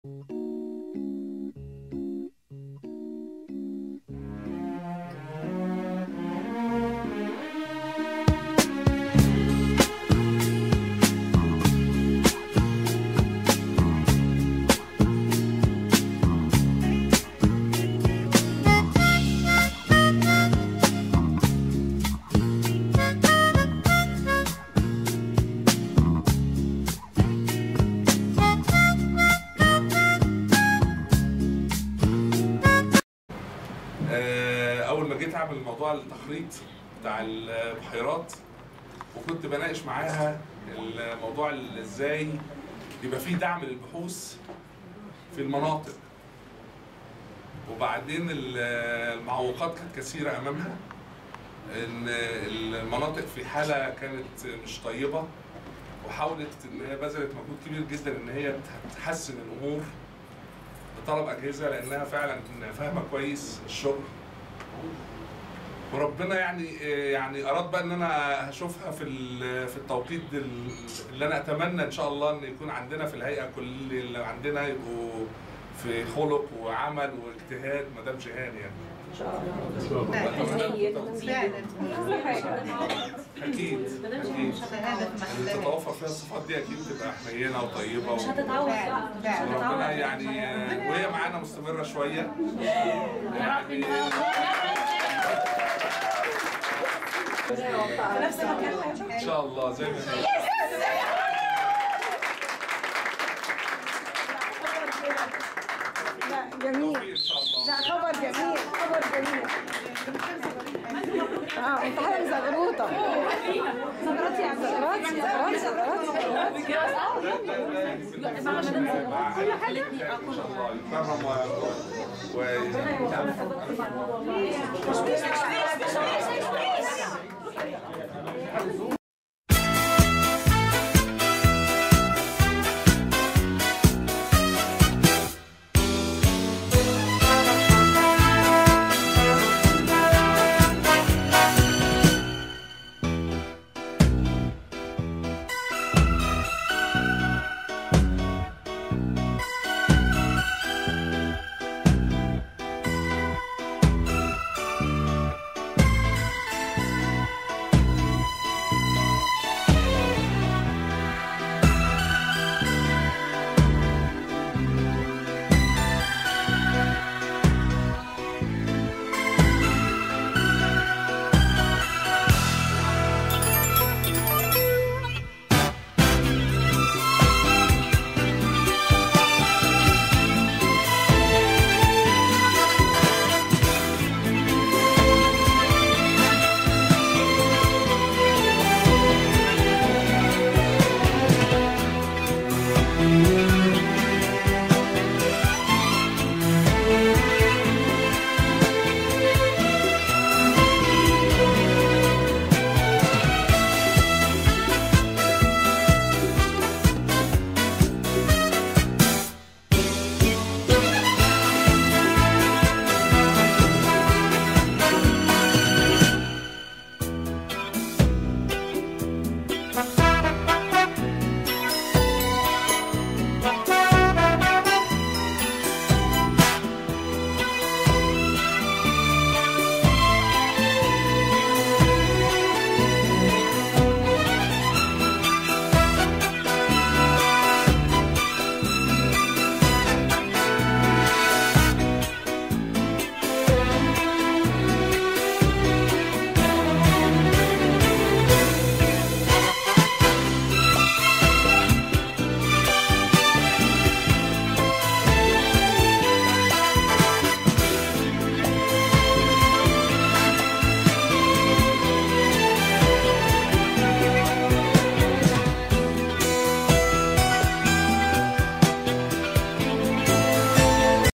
آه، اول ما جيت اعمل موضوع التخريط بتاع البحيرات وكنت بناقش معاها الموضوع ال- ازاي يبقى فيه دعم للبحوث في المناطق وبعدين ال- المعوقات كانت كثيره امامها ان المناطق في حاله كانت مش طيبه وحاولت ان هي بذلت مجهود كبير جدا ان هي تحسن الامور بطلب اجهزه لانها فعلا فاهمه كويس الشغل وربنا يعني يعني اراد بقى ان انا اشوفها في ال- في التوقيت ال- اللي انا اتمنى ان شاء الله ان يكون عندنا في الهيئه كل اللي عندنا يبقوا في خلق وعمل واجتهاد مدام جيهان يعني اكيد اكيد اللي تتوفر فيها الصفات دي اكيد تبقى حنينه وطيبه مش و... هتتعود بقى مش هتتعود وربنا يعني وهي معانا مستمره شويه يعني نفس المكان ان شاء الله زي ما هي لا جميل توفيق ان شاء الله لا خبر جميل خبر جميل اه انت حاجه زغروطه زغرطي يا زغرطي زغرطي زغرطي كل حاجه ان شاء الله يكرم و... و...